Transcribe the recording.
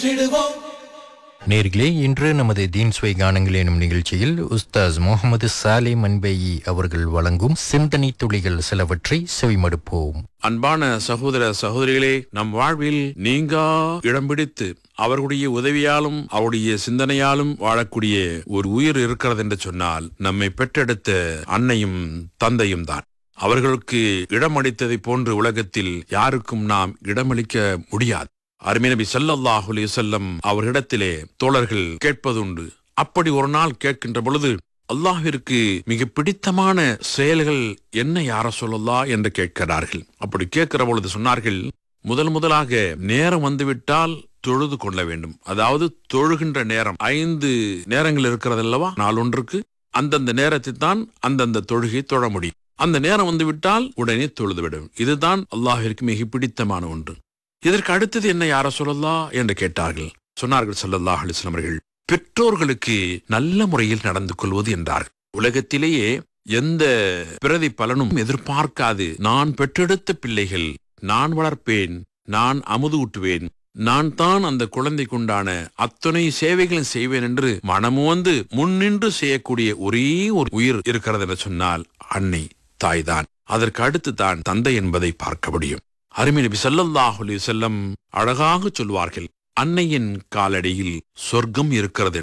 ஏற்றிடுவோம் நேர்களே இன்று நமது தீன் சுவை கானங்கள் எனும் நிகழ்ச்சியில் உஸ்தாஸ் முகமது சாலே மன்பேயி அவர்கள் வழங்கும் சிந்தனை துளிகள் சிலவற்றை செவிமடுப்போம் அன்பான சகோதர சகோதரிகளே நம் வாழ்வில் நீங்கா இடம் பிடித்து அவர்களுடைய உதவியாலும் அவருடைய சிந்தனையாலும் வாழக்கூடிய ஒரு உயிர் இருக்கிறது என்று சொன்னால் நம்மை பெற்றெடுத்த அன்னையும் தந்தையும் தான் அவர்களுக்கு இடமளித்ததை போன்று உலகத்தில் யாருக்கும் நாம் இடமளிக்க முடியாது அருமை நபி ஸல்லல்லாஹு அலைஹி வஸல்லம் அவர்களிடத்திலே தோழர்கள் கேட்பதுண்டு அப்படி ஒரு நாள் கேட்கின்ற பொழுது அல்லாஹ்விற்கு மிக பிடித்தமான செயல்கள் என்ன யார சொல்லலா என்று கேட்கிறார்கள் அப்படி கேட்கிற பொழுது சொன்னார்கள் முதல் முதலாக நேரம் வந்துவிட்டால் தொழுது கொள்ள வேண்டும் அதாவது தொழுகின்ற நேரம் ஐந்து நேரங்கள் இருக்கிறது அல்லவா நாளொன்றுக்கு அந்தந்த நேரத்தில் தான் அந்தந்த தொழுகை தொழ முடியும் அந்த நேரம் வந்துவிட்டால் உடனே தொழுது விடும் இதுதான் அல்லாஹ்விற்கு மிக பிடித்தமான ஒன்று இதற்கு அடுத்தது என்ன யார சொல்லலா என்று கேட்டார்கள் சொன்னார்கள் ஸல்லல்லாஹு அலைஹி வஸல்லம் அவர்கள் பெற்றோர்களுக்கு நல்ல முறையில் நடந்து கொள்வது என்றார்கள் உலகத்திலேயே எந்த பிரதி பலனும் எதிர்பார்க்காது நான் பெற்றெடுத்த பிள்ளைகள் நான் வளர்ப்பேன் நான் அமுது ஊட்டுவேன் நான் தான் அந்த குழந்தைக்குண்டான அத்தனை சேவைகளும் செய்வேன் என்று மனமுவந்து முன்னின்று செய்யக்கூடிய ஒரே ஒரு உயிர் இருக்கிறது என்று சொன்னால் அன்னை தாய்தான் அதற்கு அடுத்து தான் தந்தை என்பதை பார்க்க முடியும் அருமை நபி ஸல்லல்லாஹு அலைஹி வஸல்லம் அழகாக சொல்வார்கள் அன்னையின் காலடியில் சொர்க்கம் இருக்கிறது